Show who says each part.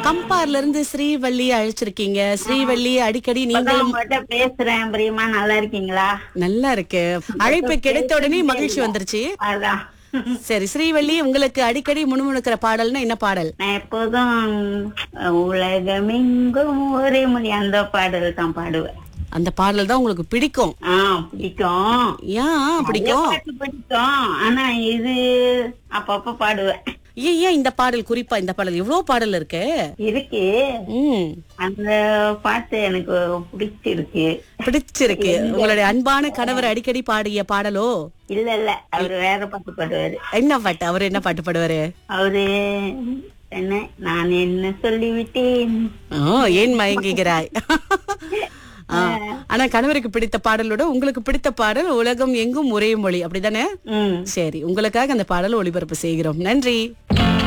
Speaker 1: கம்பார்ல இருந்து ஸ்ரீவள்ளி அழைச்சிருக்கீங்க ஸ்ரீவள்ளி அடிக்கடி
Speaker 2: இப்பதான்
Speaker 1: நீங்களும்
Speaker 2: உங்கள்ட்ட பேசுறேன் பிரியமா நல்லா இருக்கீங்களா
Speaker 1: நல்லா இருக்கு அழைப்பு கிடைத்த உடனே மகிழ்ச்சி வந்துருச்சு
Speaker 2: அதான்
Speaker 1: சரி ஸ்ரீவள்ளி உங்களுக்கு அடிக்கடி முணுமுணுக்கிற பாடல்னா என்ன பாடல்
Speaker 2: நான் எப்போதும் உலகமெங்கும் ஒரே மொழி அந்த பாடல் தான் பாடுவேன்
Speaker 1: அந்த பாடல் தான் உங்களுக்கு பிடிக்கும்
Speaker 2: ஆ பிடிக்கும்
Speaker 1: ஏன் பிடிக்கும்
Speaker 2: நிறைய பாட்டு பிடிக்கும் ஆனா இது அப்பப்ப பாடுவேன்
Speaker 1: ஏன் ஏன் இந்த பாடல் குறிப்பா இந்த பாடல் எவ்வளவு பாடல் இருக்கு
Speaker 2: இருக்கு
Speaker 1: ம்
Speaker 2: அந்த பாட்டு எனக்கு பிடிச்சிருக்கு
Speaker 1: பிடிச்சிருக்கு உங்களுடைய அன்பான கணவர் அடிக்கடி பாடிய பாடலோ
Speaker 2: இல்ல இல்ல அவரு வேற பாட்டு பாடுவாரு
Speaker 1: என்ன பாட்டு அவர் என்ன பாட்டு பாடுவாரு
Speaker 2: அவரு என்ன நான் என்ன சொல்லிவிட்டேன்
Speaker 1: ஓ ஏன் மயங்குகிறாய் ஆ, ஆனா கணவருக்கு பிடித்த பாடலோட உங்களுக்கு பிடித்த பாடல் உலகம் எங்கும் ஒரே மொழி அப்படிதானே
Speaker 2: ம்
Speaker 1: சரி உங்களுக்காக அந்த பாடல் ஒளிபரப்பு செய்கிறோம் நன்றி